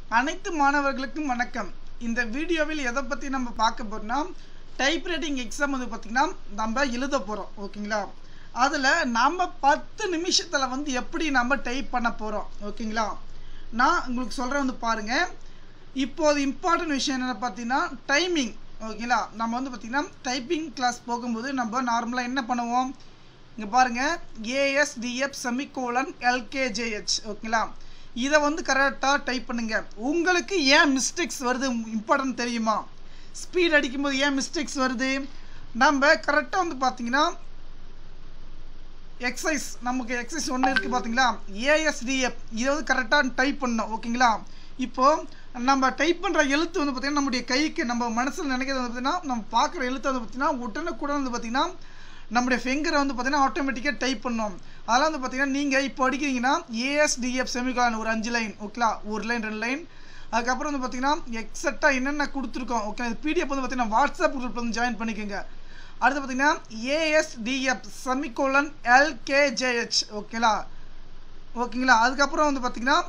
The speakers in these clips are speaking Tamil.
அனைத்து மாணவர்களுக்கும் வணக்கம் இந்த வீடியோவில் எதை பற்றி நம்ம பார்க்க போறோம்னா டைப்ரைட்டிங் எக்ஸாம் வந்து பார்த்திங்கன்னா நம்ம எழுத போகிறோம் ஓகேங்களா அதில் நம்ம பத்து நிமிஷத்தில் வந்து எப்படி நம்ம டைப் பண்ண போகிறோம் ஓகேங்களா நான் உங்களுக்கு சொல்கிறேன் வந்து பாருங்கள் இப்போது இம்பார்ட்டன்ட் விஷயம் என்னென்னு பார்த்தீங்கன்னா டைமிங் ஓகேங்களா நம்ம வந்து பார்த்திங்கன்னா டைப்பிங் கிளாஸ் போகும்போது நம்ம நார்மலாக என்ன பண்ணுவோம் இங்கே பாருங்கள் ஏஎஸ்டிஎஃப் செமிகோலன் எல்கேஜேஹெச் ஓகேங்களா இதை வந்து கரெக்டாக டைப் பண்ணுங்க உங்களுக்கு ஏன் மிஸ்டேக்ஸ் வருது இம்பார்ட்டன்ட் தெரியுமா ஸ்பீட் அடிக்கும்போது ஏன் மிஸ்டேக்ஸ் வருது நம்ம கரெக்டாக வந்து பார்த்தீங்கன்னா எக்ஸசைஸ் நமக்கு எக்ஸசைஸ் ஒன்று இருக்குது பார்த்தீங்களா ஏஎஸ்டிஎஃப் இதை வந்து கரெக்டாக டைப் பண்ணணும் ஓகேங்களா இப்போது நம்ம டைப் பண்ணுற எழுத்து வந்து பார்த்திங்கன்னா நம்முடைய கைக்கு நம்ம மனசில் நினைக்கிறது வந்து பார்த்திங்கன்னா நம்ம பார்க்குற எழுத்து வந்து பார்த்திங்கன்னா உடனுக்குடன் வந்து பார்த்திங்கன்னா நம்முடைய ஃபிங்கரை வந்து பார்த்திங்கன்னா ஆட்டோமேட்டிக்காக டைப் பண்ணோம் அதெல்லாம் வந்து பார்த்திங்கன்னா நீங்கள் இப்போ அடிக்கிறீங்கன்னா ஏஎஸ்டிஎஃப் செமிகாலன் ஒரு அஞ்சு லைன் ஓகேங்களா ஒரு லைன் ரெண்டு லைன் அதுக்கப்புறம் வந்து பார்த்திங்கன்னா எக்ஸட்டாக என்னென்ன கொடுத்துருக்கோம் ஓகே அது பிடிஎஃப் வந்து பார்த்திங்கன்னா வாட்ஸ்அப் குரூப்பில் வந்து ஜாயின் பண்ணிக்கோங்க அடுத்து பார்த்திங்கன்னா ஏஎஸ்டிஎஃப் செமிகோலன் எல்கேஜேஹெச் ஓகேங்களா ஓகேங்களா அதுக்கப்புறம் வந்து பார்த்திங்கன்னா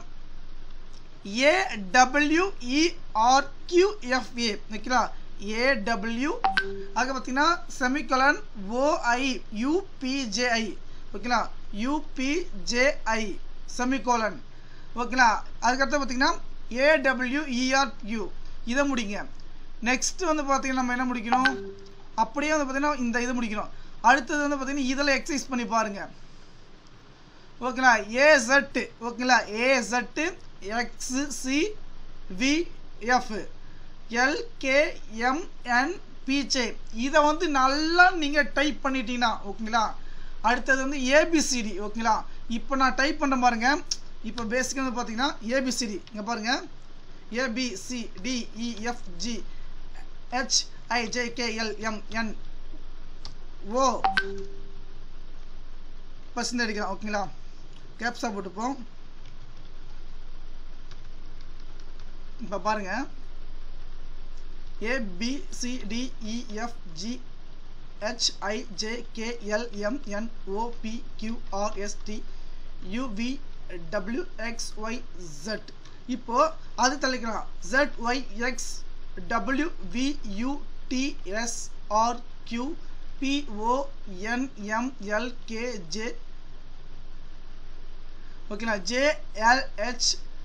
ஏடபிள்யூஇஆர்கியூஎஃப்ஏ ஓகேங்களா ஏடபிள்யூ அதுக்கு பார்த்தீங்கன்னா செமிகலன் ஓஐ யூபிஜேஐ ஓகேங்களா யூபிஜேஐ செமிகோலன் ஓகேங்களா அதுக்கடுத்து பார்த்தீங்கன்னா ஏடபிள்யூஇஆர்யூ இதை முடிங்க நெக்ஸ்ட் வந்து பார்த்தீங்கன்னா நம்ம என்ன முடிக்கணும் அப்படியே வந்து பார்த்தீங்கன்னா இந்த இது முடிக்கணும் அடுத்தது வந்து பார்த்தீங்கன்னா இதில் எக்ஸசைஸ் பண்ணி பாருங்க ஓகேங்களா ஏசட்டு ஓகேங்களா ஏசட்டு X C VF LKMN PJ இதை வந்து நல்லா நீங்கள் டைப் பண்ணிட்டீங்கன்னா ஓகேங்களா அடுத்தது வந்து ஏபிசிடி ஓகேங்களா இப்போ நான் டைப் பண்ண பாருங்க இப்போ பேசிக்காக வந்து பார்த்தீங்கன்னா ஏபிசிடி இங்கே பாருங்கள் ABCDEFG H IJKLMN O percent அடிக்கலாம் ஓகேங்களா கேப்ஸாக போட்டுப்போம் இப்போ பாருங்கள் A B C D E F G H I J K L M N O P Q R S T U V W X Y Z இப்போ அது தலைக்கலாம் Z Y X W V U T S R Q P O N M L K J ஓகேங்களா ஜே எல் ஹெச்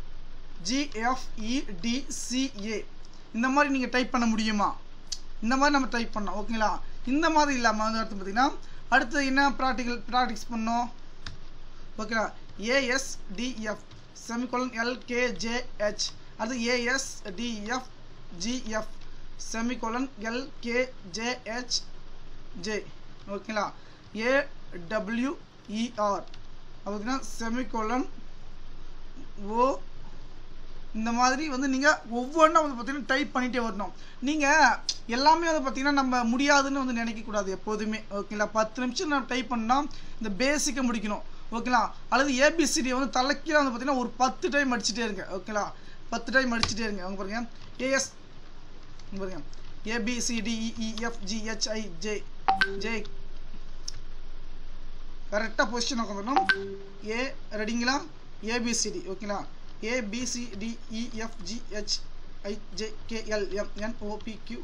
ஜிஎஃப்இடிசிஏ இந்த மாதிரி நீங்கள் டைப் பண்ண முடியுமா இந்த மாதிரி நம்ம டைப் பண்ணோம் ஓகேங்களா இந்த மாதிரி இல்லாமல் வந்து அடுத்து பார்த்தீங்கன்னா அடுத்து என்ன ப்ராக்டிக்கல் ப்ராக்டிக்ஸ் பண்ணோம் ஓகேங்களா ஏஎஸ்டிஎஃப் செமிகோலன் எல்கேஜேஹெச் அடுத்து A S D F G F semicolon L K J H J ஓகேங்களா ஏடபிள்யூஇஆர் பார்த்தீங்கன்னா செமிகோலன் ஓ இந்த மாதிரி வந்து நீங்கள் ஒவ்வொன்றா வந்து பார்த்தீங்கன்னா டைப் பண்ணிகிட்டே வரணும் நீங்கள் எல்லாமே வந்து பார்த்தீங்கன்னா நம்ம முடியாதுன்னு வந்து நினைக்கக்கூடாது எப்போதுமே ஓகேங்களா பத்து நிமிஷம் நம்ம டைப் பண்ணால் இந்த பேசிக்கை முடிக்கணும் ஓகேங்களா அல்லது ஏபிசிடி வந்து தலைக்கீழ வந்து பார்த்தீங்கன்னா ஒரு பத்து டைம் அடிச்சுட்டே இருங்க ஓகேங்களா பத்து டைம் அடிச்சுட்டே இருங்க அவங்க பாருங்க ஏஎஸ் பாருங்க ஏபிசிடிஇஎஃப்ஜிஹெச்ஐ ஜே ஜே கரெக்டாக பொசிஷன் உட்காந்துடணும் ஏ ரெடிங்களா ஏபிசிடி ஓகேங்களா A B C D E F G H I J K L M N O P Q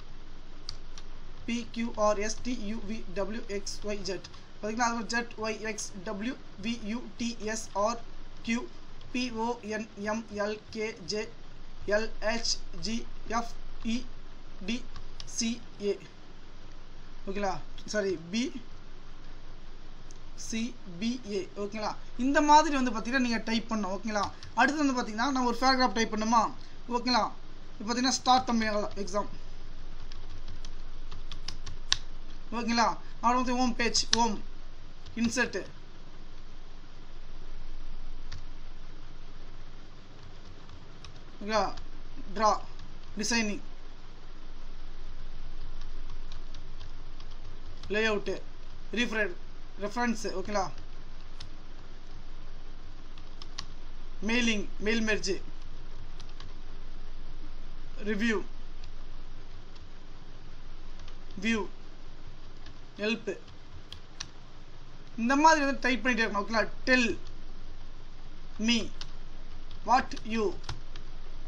P Q R S T U V W X Y Z பார்த்தீங்கன்னா அது Z Y X W V U T S R Q P O N M L K J L H G F E D C A ஓகேங்களா சாரி பி சிபிஏ ஓகேங்களா இந்த மாதிரி வந்து பார்த்தீங்கன்னா நீங்கள் டைப் பண்ணணும் ஓகேங்களா அடுத்து வந்து பார்த்தீங்கன்னா நான் ஒரு பேராகிராஃப் டைப் பண்ணுமா ஓகேங்களா இப்போ பார்த்தீங்கன்னா ஸ்டார்ட் தமிழ் எக்ஸாம் ஓகேங்களா அப்புறம் வந்து ஹோம் பேஜ் ஹோம் இன்சர்ட்டு ஓகேங்களா ட்ரா டிசைனிங் லே அவுட்டு ரீஃப்ரைட் ரெஃபரன்ஸு ஓகேங்களா mailing mail merge review view help இந்த மாதிரி வந்து டைப் பண்ணிட்டே இருக்கணும் ஓகேங்களா tell me what you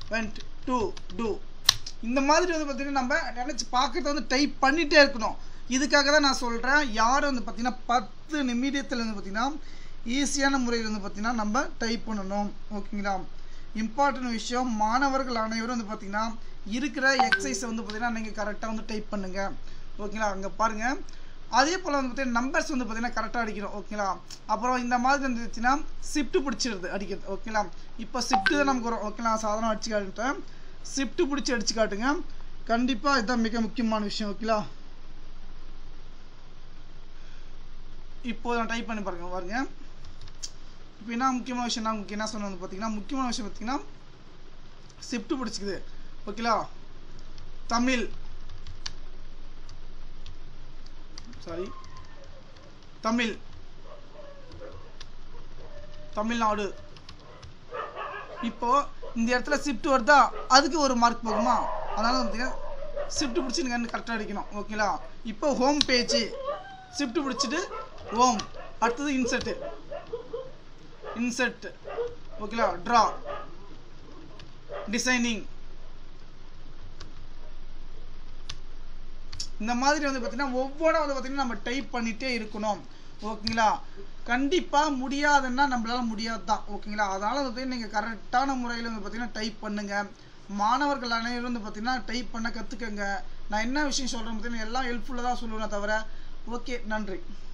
went to do இந்த மாதிரி வந்து பார்த்தீங்கன்னா நம்ம நினச்சி பார்க்கறத வந்து டைப் பண்ணிகிட்டே இருக்கணும் இதுக்காக தான் நான் சொல்கிறேன் யார் வந்து பார்த்தீங்கன்னா பத்து நிமிடத்தில் வந்து பார்த்தீங்கன்னா ஈஸியான முறையில் வந்து பார்த்தீங்கன்னா நம்ம டைப் பண்ணணும் ஓகேங்களா இம்பார்ட்டன்ட் விஷயம் மாணவர்கள் அனைவரும் வந்து பார்த்தீங்கன்னா இருக்கிற எக்ஸசைஸை வந்து பார்த்தீங்கன்னா நீங்கள் கரெக்டாக வந்து டைப் பண்ணுங்கள் ஓகேங்களா அங்கே பாருங்கள் அதே போல் வந்து பார்த்தீங்கன்னா நம்பர்ஸ் வந்து பார்த்தீங்கன்னா கரெக்டாக அடிக்கணும் ஓகேங்களா அப்புறம் இந்த மாதிரி இருந்துச்சுன்னா ஷிஃப்ட் பிடிச்சிருது அடிக்கிறது ஓகேங்களா இப்போ ஷிஃப்ட்டு தான் நமக்கு வரும் ஓகேங்களா சாதாரண அடிச்சு காட்டுட்டேன் ஷிஃப்ட் பிடிச்சி அடிச்சு காட்டுங்க கண்டிப்பாக இதுதான் மிக முக்கியமான விஷயம் ஓகேங்களா இப்போ நான் டைப் பண்ணி பாருங்க பாருங்க இப்போ என்ன முக்கியமான விஷயம் நான் உங்களுக்கு என்ன சொன்னது பார்த்தீங்கன்னா முக்கியமான விஷயம் பார்த்தீங்கன்னா ஷிஃப்ட் பிடிச்சிக்குது ஓகேங்களா தமிழ் சாரி தமிழ் தமிழ்நாடு இப்போ இந்த இடத்துல ஷிஃப்ட் வருதா அதுக்கு ஒரு மார்க் போகுமா அதனால வந்து ஷிஃப்ட் பிடிச்சி நீங்கள் கரெக்டாக அடிக்கணும் ஓகேங்களா இப்போ ஹோம் பேஜ் ஷிஃப்ட் பிடிச்சிட்டு ஹோம் அடுத்தது இன்செர்ட்டு இன்செர்ட் ஓகேங்களா ட்ரா டிசைனிங் இந்த மாதிரி வந்து பார்த்தீங்கன்னா ஒவ்வொன்றா வந்து பார்த்தீங்கன்னா நம்ம டைப் பண்ணிகிட்டே இருக்கணும் ஓகேங்களா கண்டிப்பாக முடியாதுன்னா நம்மளால முடியாது தான் ஓகேங்களா அதனால் வந்து நீங்கள் கரெக்டான முறையில் வந்து பார்த்தீங்கன்னா டைப் பண்ணுங்கள் மாணவர்கள் அனைவரும் வந்து பார்த்தீங்கன்னா டைப் பண்ண கற்றுக்கங்க நான் என்ன விஷயம் சொல்கிறேன் பார்த்தீங்கன்னா எல்லாம் ஹெல்ப்ஃபுல்லாக தான் சொல்லுவேன் தவிர ஓகே நன்றி